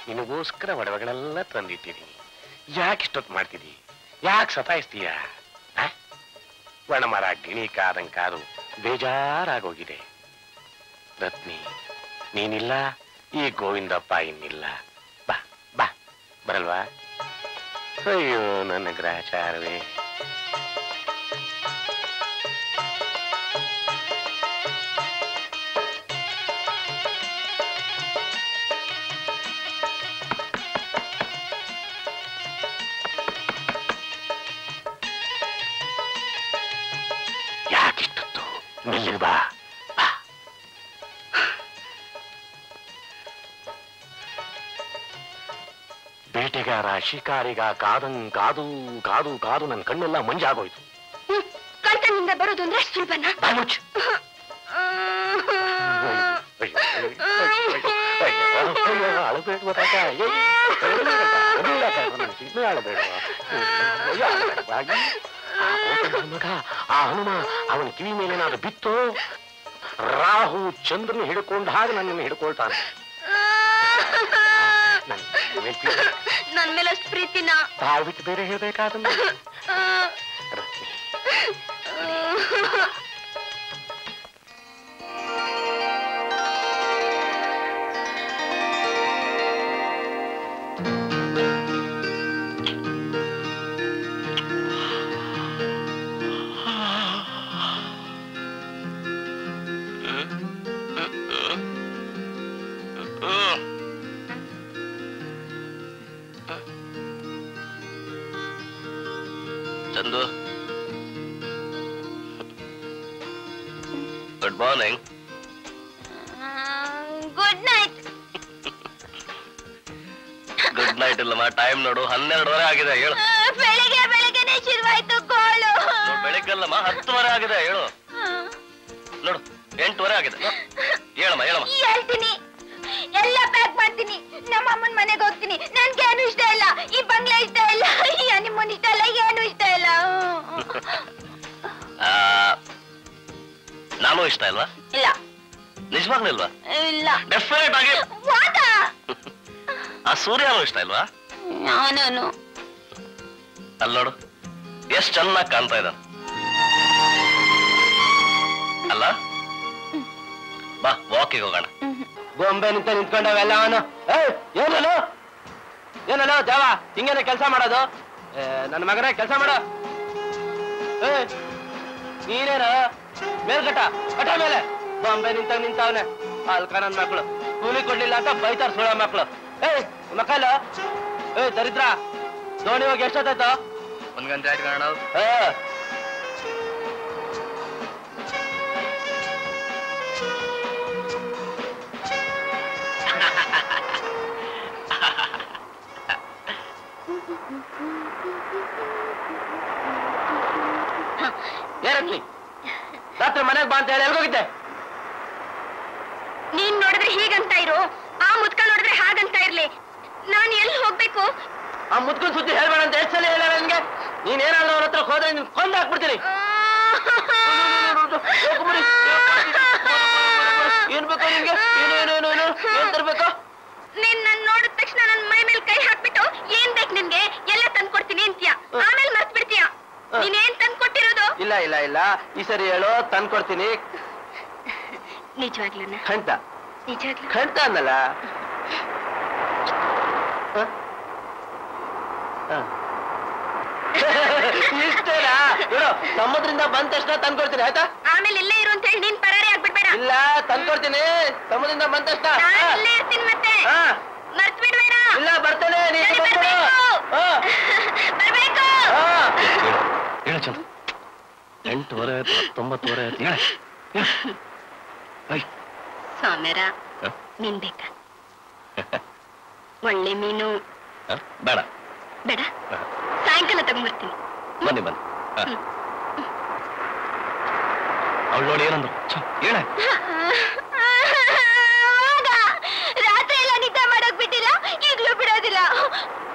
ನಿನಗೋಸ್ಕರ ಒಡವೆಗಳೆಲ್ಲ ತಂದಿಟ್ಟಿದ್ದೀನಿ ಯಾಕೆ ಇಷ್ಟೊತ್ತು ಮಾಡ್ತಿದ್ದಿ ಯಾಕೆ ಸತಾಯಿಸ್ತೀಯ ಆ? ಒಣಮರ ಗಿಣಿ ಕಾದಂಗ್ ಕಾದು ಬೇಜಾರಾಗೋಗಿದೆ ರತ್ನಿ ನೀನಿಲ್ಲ ಈ ಗೋವಿಂದಪ್ಪ ಇನ್ನಿಲ್ಲ ಬಾ ಬಾ ಬರಲ್ವಾ ಅಯ್ಯೋ ನನ್ನ ಗ್ರಹಚಾರವೇ ಯಾಕಿಷ್ಟೊತ್ತು ಮೆಲ್ಲಿಗೆ ಬಾ ಬಾ. ಬೇಟೆಗಾರ ಶಿಕಾರಿಗ ಕಾದಂಗ್ ಕಾದು ಕಾದು ಕಾದು ನನ್ನ ಕಣ್ಣೆಲ್ಲ ಮಂಜಾಗೋಯ್ತು ಕಳ್ತನಿಂದ ಬರೋದು ಅಂದ್ರೆ ಅಷ್ಟು ಸುಲಭನಾ ಬಾ ಮುಚ್ಚು. ಅಯ್ಯೋ, ಅಯ್ಯೋ, ಅಯ್ಯೋ, ಅಯ್ಯೋ, ಅಳಬೇಡ್ವ ತಾತ, ಅಯ್ಯೋ, ಅಳಬೇಡ, ಅಳಬೇಡ ತಾತ, ನನ್ನ ಸಿಗ್ನಲ್ ಅಳಬೇಡ್ವ. ಅಯ್ಯೋ, ಅಳಬೇಡ್ವ. ಆ ಕೋಟೆಯ ಮಗ ಆ ಹನುಮ ಅವನ ಕಿವಿ ಮೇಲೆ ಏನಾದ್ರು ಬಿತ್ತು ರಾಹು ಚಂದ್ರನ ಹಿಡ್ಕೊಂಡ ಹಾಗೆ ನನ್ನನ್ನು ಹಿಡ್ಕೊಳ್ತಾನೆ ನನ್ನ ಮೇಲೆ ಪ್ರೀತಿ. ನನ್ ಮೇಲೆ ಅಷ್ಟು ಪ್ರೀತಿನ ತಾವು ಬಿಟ್ಟು ಬೇರೆ ಹೇಳ್ಬೇಕಾದ್ರೆ Ratni Chandu good morning good night good night ಇಲ್ಲಮ್ಮ ಟೈಮ್ ನೋಡು ಹನ್ನೆರಡುವರೆ ಆಗಿದೆ ಹೇಳು ಬೆಳಿಗ್ಗೆ ಬೆಳಿಗ್ಗೆನೆ ಶುರುವಾಯ್ತು ಗೋಳು ನೋಡು, ಬೆಳಿಗ್ಗೆಲ್ಲಮ್ಮ ಹತ್ತುವರೆ ಆಗಿದೆ ಹೇಳು ನೋಡು ಎಂಟುವರೆ ಆಗಿದೆ ನೋಡು. ಹೇಳಮ್ಮ ಹೇಳಮ್ಮ ಹೇಳ್ತೀನಿ ಎಲ್ಲ ಪ್ಯಾಕ್ ಮಾಡ್ತೀನಿ ನಮ್ಮ ಅಮ್ಮನ ಮನೆಗೆ ಹೋಗ್ತೀನಿ ನನ್ಗೆ ಏನು ಇಷ್ಟ ಇಲ್ಲ ಈ ಬಂಗ್ಲೆ ಇಷ್ಟ ಇಲ್ಲ ಈ ಹನಿಮೂನ್ ಇಷ್ಟ ಇಲ್ಲ ಏನು ಇಷ್ಟ ಇಲ್ಲ ಆ, ನಾನು ಇಷ್ಟ ಇಲ್ವಾ ಇಲ್ಲ ನಿಜವಾಗ್ಲೂ ಇಲ್ವಾ ಇಲ್ಲ ಡೆಫಿನೆಟ್ ಆಗಿ ವಾಟ ಆ ಸೂರ್ಯನೂ ಇಷ್ಟ ಇಲ್ವಾ ನಾನು ಅಲ್ಲಿ ನೋಡು ಎಷ್ಟ್ ಚೆನ್ನಾಗಿ ಕಾಣ್ತಾ ಇದ್ದಾನೆ ಅಲ್ಲ ಬಾ ವಾಕಿಗೆ ಹೋಗೋಣ ಗೊಂಬೆ ನಿಂತ ನಿಂತ್ಕೊಂಡವೆಲ್ಲ ಅವನು ಏನಲ್ಲ ಏನಲ್ಲ ದೇವ ಹಿಂಗೇನೆ ಕೆಲಸ ಮಾಡೋದು ಏ, ನನ್ನ ಮಗನೇ ಕೆಲಸ ಮಾಡು ಏ ನೀನೇನ ಮೇಲ್ಕಟ ಕಟ ಮೇಲೆ ಗೊಂಬೆ ನಿಂತ ನಿಂತವನೆ ಅಲ್ಕ ನನ್ ಮಕ್ಳು ಕೂಲಿ ಕೊಡ್ಲಿಲ್ಲ ಅಂತ ಬೈತಾರ ಸುಳ ಮಕ್ಳು ಏಯ್ ಮಕ್ಕಳ ಏ ದರಿದ್ರ ದೋಣಿ ಹೋಗಿ ಎಷ್ಟೊತ್ತಾಯ್ತು ಒಂದ್ ಗಂಟೆ ಆಯ್ತು ಕಾರಣ ಏ ಏನತ್ಲಿ ರಾತ್ರಿ ಮನೆಗೆ ಬಾ ಅಂತ ಹೇಳಿ ಎಲ್ಗೋಗಿದ್ದೆ ನೀನ್ ನೋಡಿದ್ರೆ ಹೀಗಂತ ಇರು ಆ ಮುದ್ಕ ನೋಡಿದ್ರೆ ಹಾಗಂತ ಇರ್ಲಿ ನಾನ್ ಎಲ್ಲಿ ಹೋಗ್ಬೇಕು ಆ ಮುದ್ಕನ್ ಸುದ್ದಿ ಹೇಳ್ಬೇಡ ಅಂತ ಎಷ್ಟು ಸಲ ಹೇಳ ನನ್ಗೆ ನೀನ್ ಏನಾದ್ರು ಅವ್ರ ಹತ್ರ ಹೋದ್ರೆ ನಿನ್ ಕೊಂದ್ ಹಾಕ್ಬಿಡ್ತೀನಿ ಹೋಗ್ಬಿಡಿ. ಏನ್ ಬೇಕು ನಿನ್ಗೆ ಏನು ಏನು ಏನು ಏನು ಏನ್ ತರ್ಬೇಕು ನೀನ್ ನನ್ ನೋಡಿದ ತಕ್ಷಣ ನನ್ ಮೈ ಮೇಲೆ ಕೈ ಹಾಕ್ಬಿಟ್ಟು ಏನ್ ಬೇಕು ನಿನ್ಗೆ ಎಲ್ಲ ತಂದ್ಕೊಡ್ತೀನಿ ಅಂತೀಯ ಆಮೇಲೆ ಮರ್ತ್ ಬಿಡ್ತೀಯ ನೀನ್ ಏನ್ ತಂದ್ಕೊಟ್ಟಿರೋದು ಇಲ್ಲ ಇಲ್ಲ ಇಲ್ಲ ಈ ಸರಿ ಹೇಳು ತಂದ್ಕೊಡ್ತೀನಿ ನಿಜವಾಗ್ಲೂನ ಖಂಡಿತ ನಿಜವಾಗ್ಲೂ ಖಂಡಿತ ಅನ್ನಲ್ಲ ಹ? ಹ. ಇಷ್ಟೇನಾ ಹೇಳು ಸಮುದ್ರದಿಂದ ಬಂದ ತಕ್ಷಣ ತಂದ್ಕೊಡ್ತೀನಿ ಆಯ್ತಾ ಆಮೇಲೆ ಇಲ್ಲೇ ಇರು ಅಂತ ಹೇಳಿ ನೀನ್ ಪರಾರಿ ಆಗ್ಬಿಡ್ಬೇಡ ಇಲ್ಲ ತಂದ್ಕೊಡ್ತೀನಿ ಸಮುದ್ರದಿಂದ ಬಂದ ತಕ್ಷಣ ನಾನ್ ಹ. ಇಲ್ಲೇ ಇರ್ತೀನಿ ಮತ್ತೆ ಹ. ಮರ್ತ್ ಬಿಡ್ಬೇಡ ಇಲ್ಲ ಬರ್ತೇನೆ ನೀನು ಸರಿ, ಬಂದ್ಬಿಡು. ಬರ್ಬೇಕು. ಹ. ಬರ್ಬೇಕು ಹ. ಹೇಳ ಚಂದ ಎಂಟುವರೆ ಆಯ್ತು ಹತ್ತೊಂಬತ್ತುವರೆ ಆಯ್ತು ಹೇಳ ಸೌಮ್ಯರ ಹ? ಮೀನ್ ಬೇಕಾ ಒಳ್ಳೆ ಮೀನು ಬೇಡ ಬೇಡ ಹ. ಸಾಯಂಕಾಲ ತಗೊಂಡ್ಬರ್ತೀನಿ ಬನ್ನಿ ಬನ್ನಿ ಅವಳು ನೋಡಿ ಏನಂದ್ರು ಛ, ಹೇಳ ಹೋಗ. ರಾತ್ರಿ ಎಲ್ಲ ನಿದ್ದೆ ಮಾಡಕ್ ಬಿಟ್ಟಿಲ್ಲ ಈಗ್ಲೂ ಬಿಡೋದಿಲ್ಲ